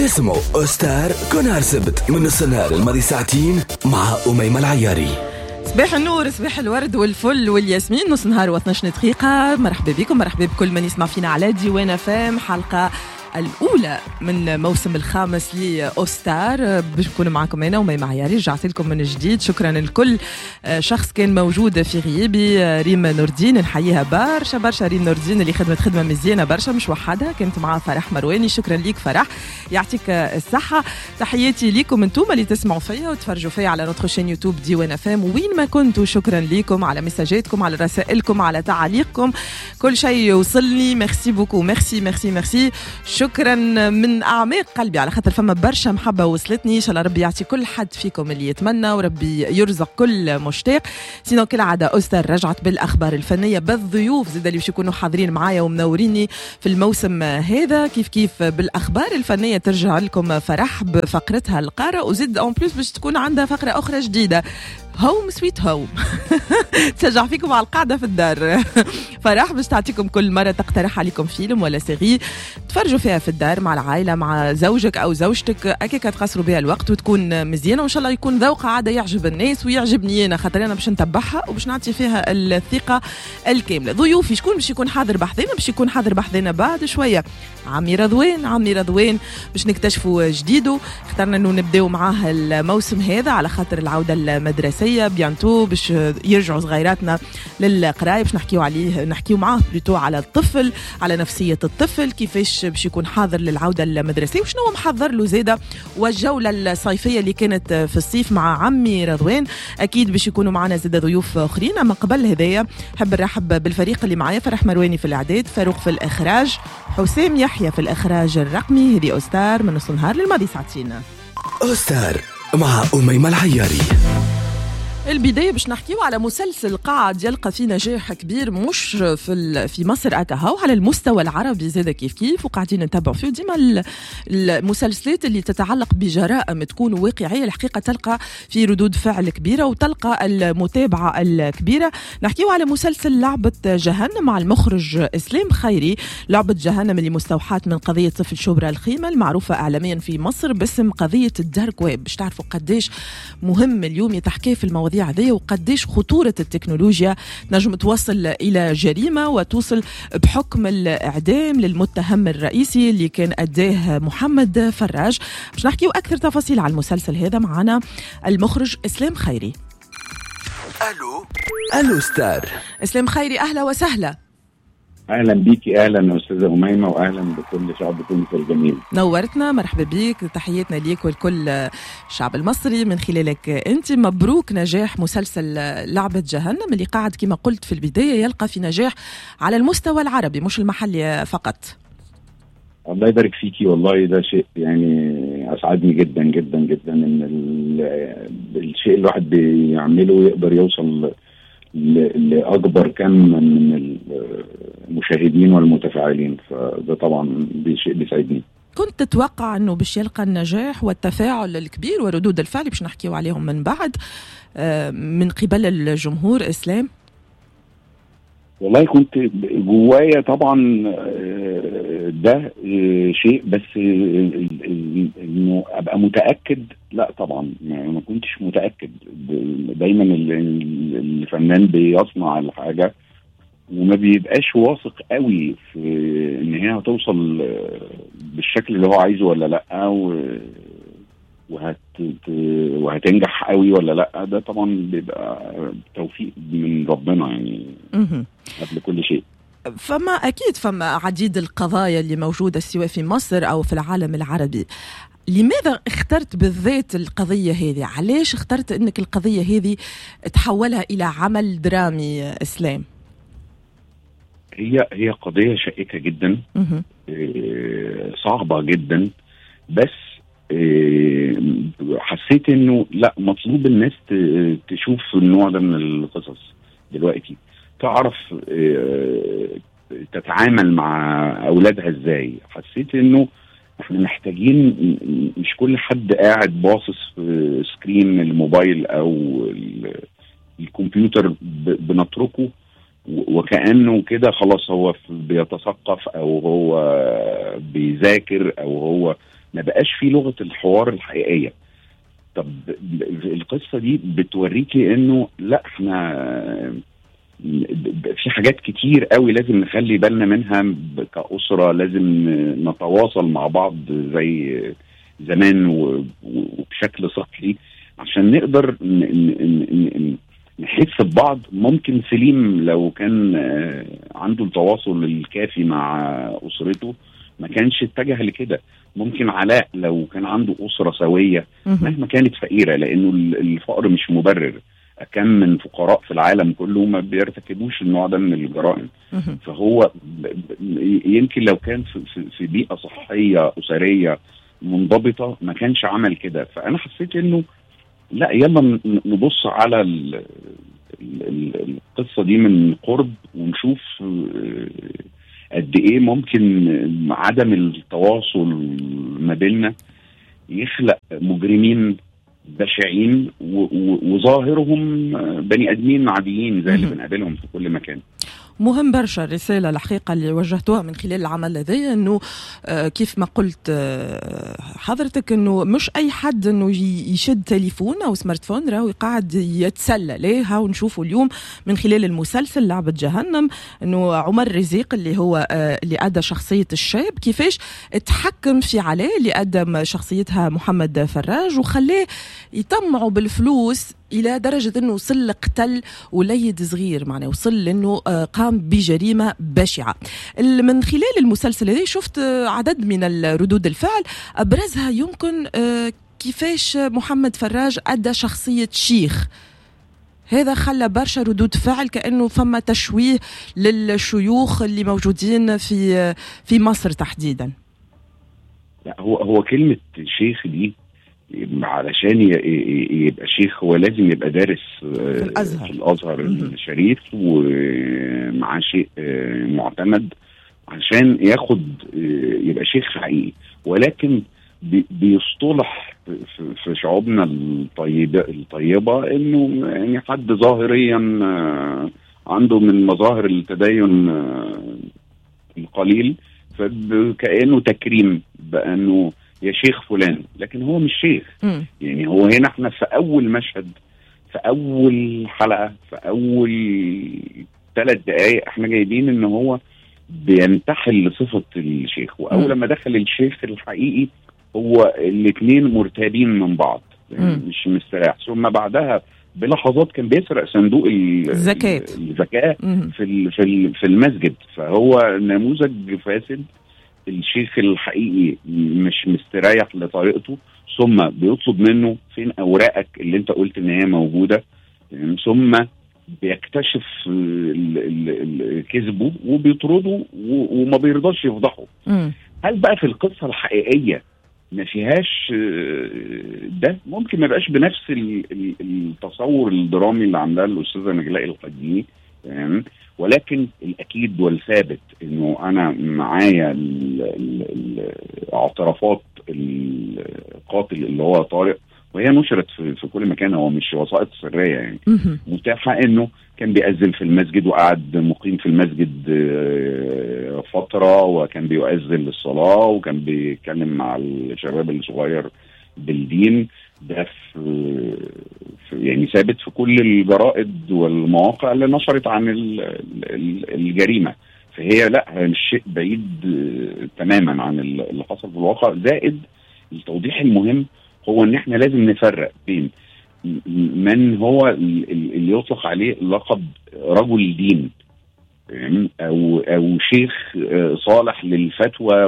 اسمه أستار كونار سبت من نص النهار الماضي ساعتين مع أميمة العياري صباح النور صباح الورد والفل والياسمين نص نهار و12 دقيقة مرحبا بكم مرحبا بكل من يسمع فينا على ديوان فام حلقة الأولى من موسم الخامس لأوستار باش نكون معكم أنا ومي معياري رجعت لكم من جديد شكرا لكل شخص كان موجود في غيابي ريم نور الدين نحييها برشا برشا ريم نور الدين اللي خدمت خدمة مزيانة برشا مش وحدها كانت معها فرح مرواني شكرا ليك فرح يعطيك الصحة تحياتي ليكم انتم اللي تسمعوا فيا وتفرجوا فيا على نوتخ شين يوتيوب ديوان افام وين ما كنتوا شكرا ليكم على مساجاتكم على رسائلكم على تعاليقكم كل شيء يوصلني ميرسي بوكو ميرسي ميرسي ميرسي شكرا من اعماق قلبي على خاطر فما برشا محبه وصلتني ان شاء الله ربي يعطي كل حد فيكم اللي يتمنى وربي يرزق كل مشتاق سينو كالعاده استر رجعت بالاخبار الفنيه بالضيوف زاد اللي باش يكونوا حاضرين معايا ومنوريني في الموسم هذا كيف كيف بالاخبار الفنيه ترجع لكم فرح بفقرتها القاره وزد اون بليس باش تكون عندها فقره اخرى جديده هوم سويت هوم تشجع فيكم على القعده في الدار فرح باش تعطيكم كل مره تقترح عليكم فيلم ولا سيري تفرجوا فيها في الدار مع العائله مع زوجك او زوجتك هكاك تقصروا بها الوقت وتكون مزيانه وان شاء الله يكون ذوقها عاده يعجب الناس ويعجبني انا خاطر انا باش نتبعها وباش نعطي فيها الثقه الكامله ضيوفي شكون باش يكون حاضر بحذنا باش يكون حاضر بحذنا بعد شويه عمي رضوان عمي رضوان باش نكتشفوا جديده اخترنا انه نبداو معاه الموسم هذا على خاطر العوده المدرسيه بيانتو باش يرجعوا صغيراتنا للقرايه باش نحكيو عليه نحكيو معاه بلوتو على الطفل على نفسيه الطفل كيفاش باش يكون حاضر للعوده المدرسيه وشنو محضر له زاده والجوله الصيفيه اللي كانت في الصيف مع عمي رضوان اكيد باش يكونوا معنا زاده ضيوف اخرين اما قبل هدايا حب نرحب بالفريق اللي معايا فرح مرواني في الاعداد فاروق في الاخراج حسام يحيى في الاخراج الرقمي هذه استار من نص النهار للماضي ساعتين أستار مع أميمة العياري البداية باش نحكيو على مسلسل قاعد يلقى فيه نجاح كبير مش في في مصر أكها وعلى المستوى العربي زاد كيف كيف وقاعدين نتابعوا فيه ديما المسلسلات اللي تتعلق بجرائم تكون واقعية الحقيقة تلقى في ردود فعل كبيرة وتلقى المتابعة الكبيرة نحكيو على مسلسل لعبة جهنم مع المخرج إسلام خيري لعبة جهنم اللي مستوحاة من قضية طفل شبرا الخيمة المعروفة إعلاميا في مصر باسم قضية الدارك ويب باش تعرفوا قديش مهم اليوم يتحكي في المواضيع المواضيع هذه وقديش خطورة التكنولوجيا نجم توصل إلى جريمة وتوصل بحكم الإعدام للمتهم الرئيسي اللي كان أداه محمد فراج باش نحكيو أكثر تفاصيل على المسلسل هذا معنا المخرج إسلام خيري ألو ألو ستار إسلام خيري أهلا وسهلا اهلا بيكي اهلا استاذه اميمه واهلا بكل شعب تونس الجميل نورتنا مرحبا بيك تحياتنا ليك ولكل الشعب المصري من خلالك انت مبروك نجاح مسلسل لعبه جهنم اللي قاعد كما قلت في البدايه يلقى في نجاح على المستوى العربي مش المحلي فقط الله يبارك فيكي والله ده شيء يعني اسعدني جدا جدا جدا ان الشيء اللي الواحد بيعمله يقدر يوصل لاكبر كم من المشاهدين والمتفاعلين فده طبعا شيء بيسعدني كنت تتوقع انه باش يلقى النجاح والتفاعل الكبير وردود الفعل باش نحكيو عليهم من بعد من قبل الجمهور اسلام والله كنت جوايا طبعا ده شيء بس انه ابقى متاكد لا طبعا يعني ما كنتش متاكد دايما الفنان بيصنع الحاجه وما بيبقاش واثق قوي في ان هي هتوصل بالشكل اللي هو عايزه ولا لا وهت وهتنجح قوي ولا لا ده طبعا بيبقى توفيق من ربنا يعني قبل كل شيء فما اكيد فما عديد القضايا اللي موجوده سواء في مصر او في العالم العربي لماذا اخترت بالذات القضية هذه؟ علاش اخترت انك القضية هذه تحولها إلى عمل درامي إسلام؟ هي هي قضية شائكة جدا صعبة جدا بس حسيت انه لا مطلوب الناس تشوف النوع ده من القصص دلوقتي تعرف تتعامل مع اولادها ازاي حسيت انه احنا محتاجين مش كل حد قاعد باصص في سكرين الموبايل او الكمبيوتر بنتركه وكانه كده خلاص هو بيتثقف او هو بيذاكر او هو ما بقاش في لغه الحوار الحقيقيه طب القصه دي بتوريكي انه لا احنا في حاجات كتير قوي لازم نخلي بالنا منها كأسرة لازم نتواصل مع بعض زي زمان وبشكل سطحي عشان نقدر نحس ببعض ممكن سليم لو كان عنده التواصل الكافي مع أسرته ما كانش اتجه لكده ممكن علاء لو كان عنده أسرة سوية مهما كانت فقيرة لأنه الفقر مش مبرر كم من فقراء في العالم كله ما بيرتكبوش النوع ده من الجرائم فهو يمكن لو كان في, في بيئه صحيه اسريه منضبطه ما كانش عمل كده فانا حسيت انه لا يلا نبص على القصه دي من قرب ونشوف قد ايه ممكن عدم التواصل ما بيننا يخلق مجرمين بشعين وظاهرهم بني ادمين عاديين زي اللي بنقابلهم في كل مكان مهم برشا الرسالة الحقيقة اللي وجهتوها من خلال العمل هذا انه آه، كيف ما قلت آه، حضرتك انه مش اي حد انه يشد تليفون او سمارت فون راهو قاعد يتسلى ليه هاو نشوفوا اليوم من خلال المسلسل لعبة جهنم انه عمر رزيق اللي هو آه، اللي ادى شخصية الشاب كيفاش تحكم في علاء اللي ادى شخصيتها محمد فراج وخلاه يطمعوا بالفلوس الى درجه انه وصل لقتل وليد صغير معناه وصل لانه آه، قام بجريمه بشعه من خلال المسلسل هذا شفت آه، عدد من ردود الفعل ابرزها يمكن آه، كيفاش محمد فراج ادى شخصيه شيخ هذا خلى برشا ردود فعل كانه فما تشويه للشيوخ اللي موجودين في في مصر تحديدا لا هو هو كلمه شيخ دي علشان يبقى شيخ هو لازم يبقى دارس آه، في الازهر في الازهر الشريف ومعاه شيء آه، معتمد عشان ياخد آه، يبقى شيخ حقيقي ولكن بيصطلح في شعوبنا الطيبه الطيبه انه يعني حد ظاهريا عنده من مظاهر التدين القليل فكانه تكريم بانه يا شيخ فلان لكن هو مش شيخ م. يعني هو هنا احنا في اول مشهد في اول حلقه في اول ثلاث دقائق احنا جايبين ان هو بينتحل لصفه الشيخ واول لما دخل الشيخ الحقيقي هو الاثنين مرتابين من بعض يعني مش مستريح ثم بعدها بلحظات كان بيسرق صندوق الزكاة الزكاة في في في المسجد فهو نموذج فاسد الشيخ الحقيقي مش مستريح لطريقته ثم بيطلب منه فين اوراقك اللي انت قلت ان هي موجوده ثم بيكتشف كذبه وبيطرده وما بيرضاش يفضحه هل بقى في القصه الحقيقيه ما فيهاش ده ممكن ما يبقاش بنفس التصور الدرامي اللي عاملاه الاستاذه نجلاء القديمي تمام ولكن الاكيد والثابت انه انا معايا اعترافات القاتل اللي هو طارق وهي نشرت في, في كل مكان هو مش وسائط سريه يعني متاحه انه كان بيأذن في المسجد وقعد مقيم في المسجد آه، فتره وكان بيؤذن للصلاه وكان بيتكلم مع الشباب الصغير بالدين ده في يعني ثابت في كل الجرائد والمواقع اللي نشرت عن الجريمه فهي لا هي مش شيء بعيد تماما عن اللي حصل في الواقع زائد التوضيح المهم هو ان احنا لازم نفرق بين من هو اللي يطلق عليه لقب رجل دين او او شيخ صالح للفتوى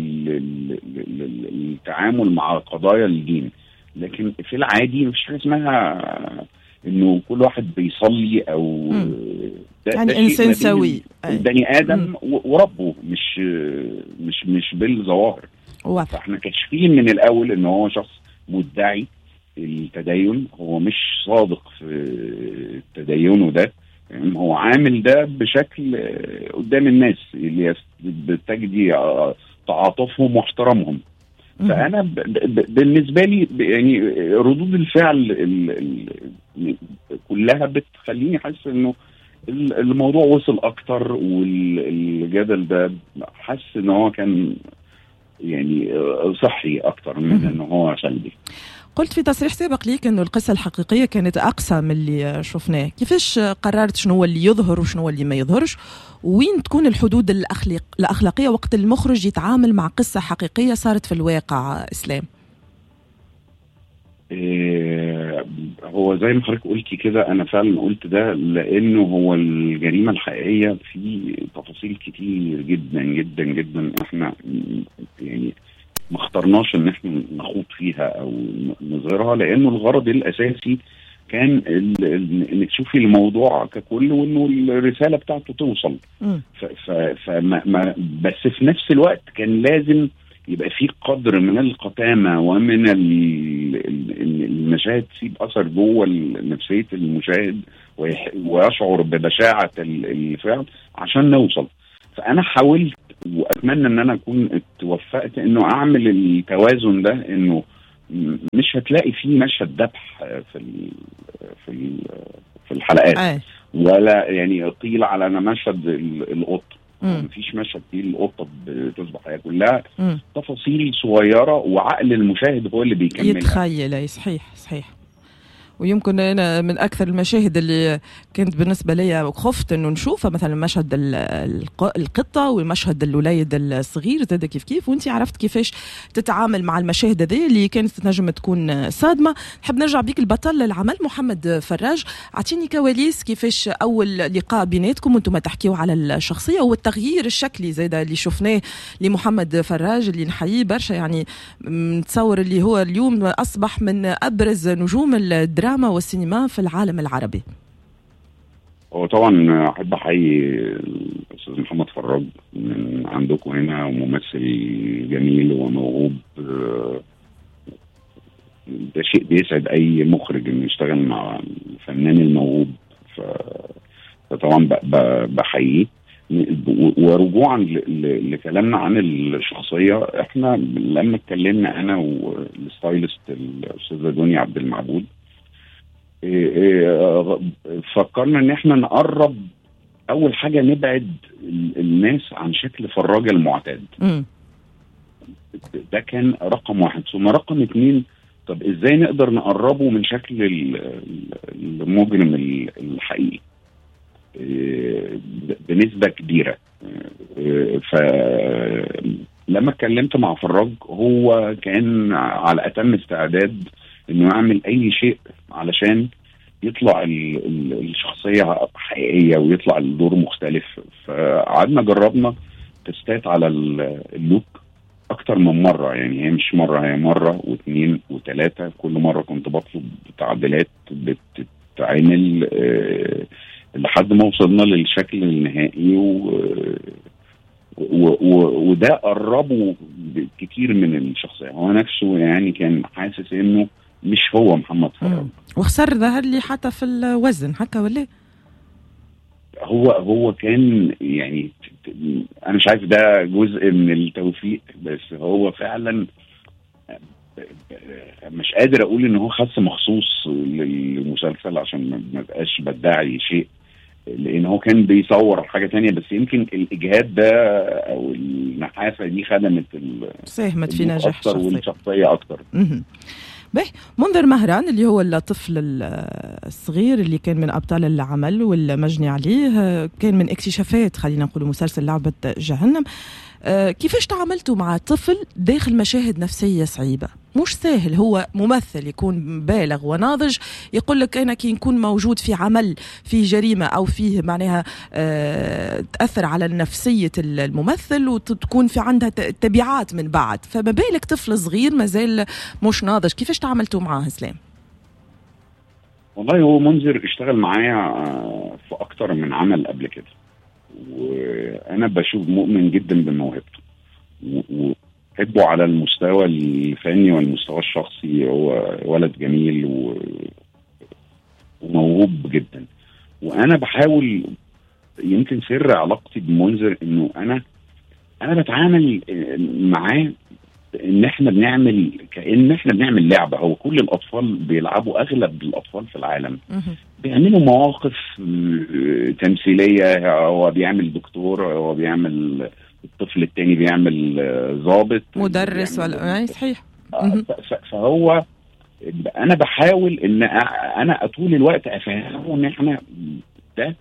وللتعامل مع قضايا الدين لكن في العادي مفيش حاجه اسمها انه كل واحد بيصلي او ده يعني ده انسان سوي بني ادم وربه مش مش مش بالظواهر فاحنا كاشفين من الاول ان هو شخص مدعي التدين هو مش صادق في تدينه ده يعني هو عامل ده بشكل قدام الناس اللي بتجدي تعاطفهم واحترامهم فانا بالنسبه لي يعني ردود الفعل كلها بتخليني حاسس انه الموضوع وصل اكتر والجدل ده حاسس ان هو كان يعني آه، صحي اكتر من انه هو سلبي قلت في تصريح سابق ليك انه القصه الحقيقيه كانت اقسى من اللي شفناه كيفاش قررت شنو هو اللي يظهر وشنو هو اللي ما يظهرش وين تكون الحدود الأخلاق الاخلاقيه وقت المخرج يتعامل مع قصه حقيقيه صارت في الواقع اسلام إيه هو زي ما حضرتك قلتي كده انا فعلا قلت ده لانه هو الجريمه الحقيقيه في تفاصيل كتير جدا جدا جدا احنا يعني ما اخترناش ان احنا نخوض فيها او نظهرها لانه الغرض الاساسي كان انك تشوفي الموضوع ككل وانه الرساله بتاعته توصل فما بس في نفس الوقت كان لازم يبقى في قدر من القتامه ومن المشاهد تسيب اثر جوه نفسيه المشاهد ويشعر ببشاعه الفعل عشان نوصل فانا حاولت واتمنى ان انا اكون اتوفقت انه اعمل التوازن ده انه مش هتلاقي فيه مشهد ذبح في ال في ال في الحلقات أي. ولا يعني قيل على انا مشهد القط مفيش مشهد فيه القطه بتصبح هي كلها مم. تفاصيل صغيره وعقل المشاهد هو اللي بيكملها يتخيل اي صحيح صحيح ويمكن انا من اكثر المشاهد اللي كانت بالنسبه لي خفت انه نشوفها مثلا مشهد القطه ومشهد الوليد الصغير زاد كيف كيف وانت عرفت كيفاش تتعامل مع المشاهد هذه اللي كانت تنجم تكون صادمه نحب نرجع بيك البطل العمل محمد فراج اعطيني كواليس كيفاش اول لقاء بيناتكم وانتم تحكيوا على الشخصيه والتغيير الشكلي زاد اللي شفناه لمحمد فراج اللي نحييه برشا يعني نتصور اللي هو اليوم اصبح من ابرز نجوم الدراما الدراما والسينما في العالم العربي هو طبعا احب احيي الاستاذ محمد فراج من عندكم هنا وممثل جميل وموهوب ده شيء بيسعد اي مخرج انه يشتغل مع الفنان الموهوب فطبعا بحييه ورجوعا لكلامنا عن الشخصيه احنا لما اتكلمنا انا والستايلست الاستاذه دنيا عبد المعبود إيه، إيه، فكرنا ان احنا نقرب اول حاجه نبعد الناس عن شكل فراج المعتاد ده كان رقم واحد ثم رقم اثنين طب ازاي نقدر نقربه من شكل المجرم الحقيقي إيه، بنسبه كبيره فلما اتكلمت مع فراج هو كان على اتم استعداد انه يعمل اي شيء علشان يطلع الشخصيه حقيقيه ويطلع الدور مختلف فقعدنا جربنا تستات على اللوك اكتر من مره يعني هي مش مره هي مره واثنين وثلاثه كل مره كنت بطلب تعديلات بتتعمل أه لحد ما وصلنا للشكل النهائي و و و وده قربه كتير من الشخصيه هو نفسه يعني كان حاسس انه مش هو محمد فراج وخسر ظهر لي حتى في الوزن هكا ولا هو هو كان يعني انا مش عارف ده جزء من التوفيق بس هو فعلا مش قادر اقول ان هو خس مخصوص للمسلسل عشان ما بقاش بدعي شيء لان هو كان بيصور حاجه تانية بس يمكن الاجهاد ده او النحاسه دي خدمت ساهمت في نجاح الشخصيه والشخصيه اكتر به منذر مهران اللي هو الطفل الصغير اللي كان من ابطال العمل والمجني عليه كان من اكتشافات خلينا نقول مسلسل لعبه جهنم آه، كيفاش تعاملتوا مع طفل داخل مشاهد نفسية صعيبة مش سهل هو ممثل يكون بالغ وناضج يقول لك انا كي نكون موجود في عمل فيه جريمه او فيه معناها أه تاثر على نفسيه الممثل وتكون في عندها تبعات من بعد فما بالك طفل صغير مازال مش ناضج كيفاش تعاملتوا معاه اسلام والله هو منذر اشتغل معايا آه، في اكتر من عمل قبل كده وانا بشوف مؤمن جدا بموهبته وبحبه على المستوى الفني والمستوى الشخصي هو ولد جميل و... وموهوب جدا وانا بحاول يمكن سر علاقتي بمنذر انه انا انا بتعامل معاه ان احنا بنعمل كان احنا بنعمل لعبه هو كل الاطفال بيلعبوا اغلب الاطفال في العالم بيعملوا مواقف آه، تمثيليه هو بيعمل دكتور هو بيعمل الطفل التاني بيعمل آه، ضابط مدرس بيعمل- ولا أي صحيح آه، مهم. ف- ف- فهو انا بحاول ان أ- انا طول الوقت افهمه ان احنا ده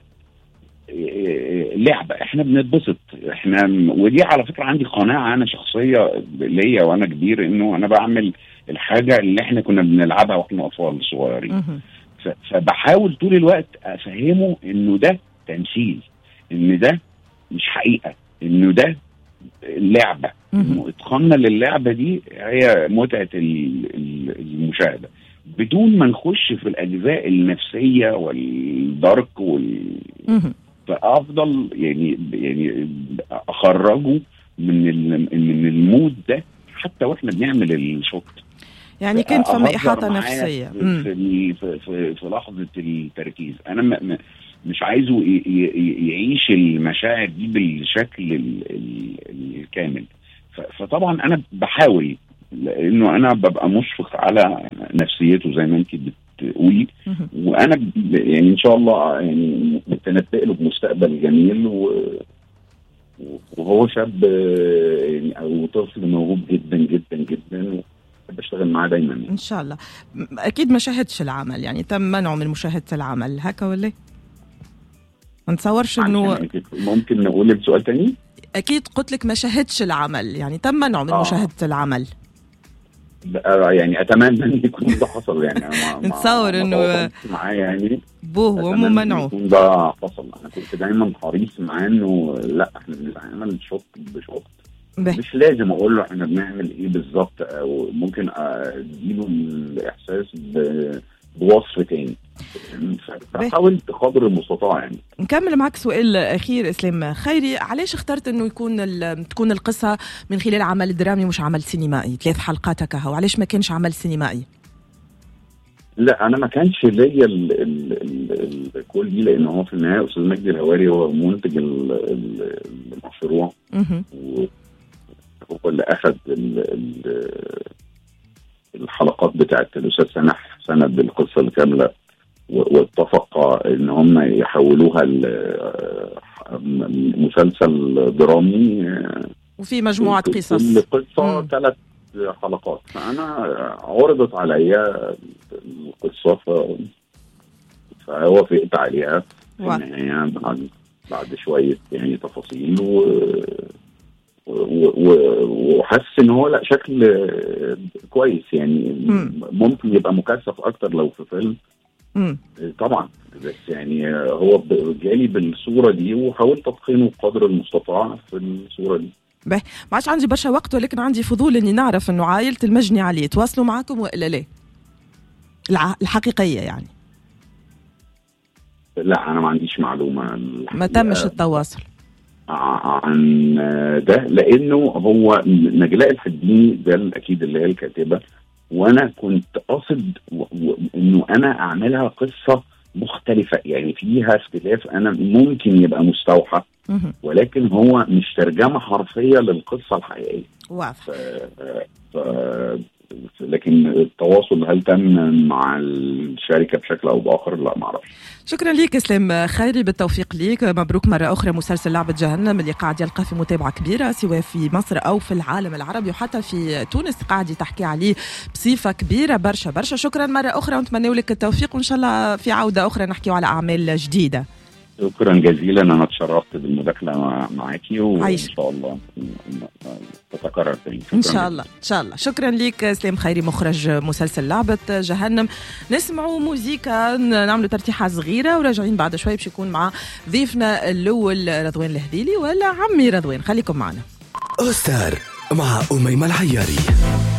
إيه، لعبه احنا بنتبسط احنا ودي على فكره عندي قناعه انا شخصيه ليا وانا كبير انه انا بعمل الحاجه اللي احنا كنا بنلعبها واحنا اطفال صغيرين مهم. ف- فبحاول طول الوقت افهمه انه ده تمثيل ان ده مش حقيقه انه ده لعبه مهم. إنه اتقاننا للعبه دي هي متعه ال- ال- المشاهده بدون ما نخش في الاجزاء النفسيه والدارك وال مهم. فافضل يعني يعني اخرجه من ال- من المود ده حتى واحنا بنعمل الشوط يعني كنت فما أهزر إحاطة معاه نفسية في, مم. في, في, في, في لحظه التركيز انا م م مش عايزه ي- ي- يعيش المشاعر دي بالشكل ال ال الكامل ف- فطبعا انا بحاول لانه انا ببقى مشفق على نفسيته زي ما انت بتقولي مهم. وانا ب- يعني ان شاء الله يعني متنبئ له بمستقبل جميل و وهو شاب آه، يعني او طفل موهوب جدا جدا جدا وبحب اشتغل معاه دايما يعني. إن شاء الله م- أكيد ما شاهدش العمل يعني تم منعه من مشاهدة العمل هكا ولا إيه؟ ما نتصورش انه يعني ممكن نقول السؤال تاني اكيد قلت لك ما شاهدش العمل يعني تم منعه من آه. مشاهده العمل بقى يعني اتمنى ان يكون ده حصل يعني أنا ما- ما- نتصور ما إنه- تواصلتش معاه يعني بوه وامه أتمنى إن منعوه يكون ده حصل انا كنت دايما حريص معاه انه لا احنا بنتعامل شوط بشوط به. مش لازم اقول له احنا بنعمل ايه بالظبط او ممكن اديله الاحساس ب- بوصف تاني فحاول قدر المستطاع يعني نكمل معك سؤال اخير اسلام خيري علاش اخترت انه يكون ال- تكون القصه من خلال عمل درامي مش عمل سينمائي ثلاث حلقات هكا وعلاش ما كانش عمل سينمائي لا انا ما كانش ليا ال- ال- ال- الكل دي لان هو في النهايه استاذ مجدي الهواري هو منتج ال- ال- المشروع مهم. وهو اللي اخذ ال- ال- الحلقات بتاعت الاستاذ سماح سند القصه الكامله و- واتفق ان هم يحولوها لمسلسل درامي وفي مجموعه كل قصص قصه مم. ثلاث حلقات فانا عرضت عليا القصه ف- فوافقت عليها في واو. النهايه بعد بعد شويه يعني تفاصيل و و- و- وحاسس ان هو لا شكل كويس يعني مم. ممكن يبقى مكثف اكتر لو في فيلم مم. طبعا بس يعني هو ب- جالي بالصوره دي وحاولت اتقنه قدر المستطاع في الصوره دي ما عادش عندي برشا وقت ولكن عندي فضول اني نعرف انه عائله المجني عليه تواصلوا معكم والا لا الع... الحقيقيه يعني لا انا ما عنديش معلومه ما تمش التواصل عن ده لانه هو نجلاء الحديني ده اكيد اللي هي الكاتبه وانا كنت قاصد و- و- انه انا اعملها قصه مختلفه يعني فيها اختلاف انا ممكن يبقى مستوحى مهم. ولكن هو مش ترجمه حرفيه للقصه الحقيقيه واضح ف... ف... لكن التواصل هل تم مع الشركه بشكل او باخر لا ما اعرفش شكرا لك اسلام خيري بالتوفيق ليك مبروك مره اخرى مسلسل لعبه جهنم اللي قاعد يلقى في متابعه كبيره سواء في مصر او في العالم العربي وحتى في تونس قاعد تحكي عليه بصفه كبيره برشا برشا شكرا مره اخرى ونتمنى لك التوفيق وان شاء الله في عوده اخرى نحكيو على اعمال جديده شكرا جزيلا انا اتشرفت بالمداخله مع- معاكي وان عايش. شاء الله تتكرر تاني ان شكراً شاء الله ان شاء الله شكرا لك اسلام خيري مخرج مسلسل لعبه جهنم نسمعوا موزيكا نعملوا ترتيحه صغيره وراجعين بعد شوي باش يكون مع ضيفنا الاول رضوان الهذيلي ولا عمي رضوان خليكم معنا أوستار مع أميمة العياري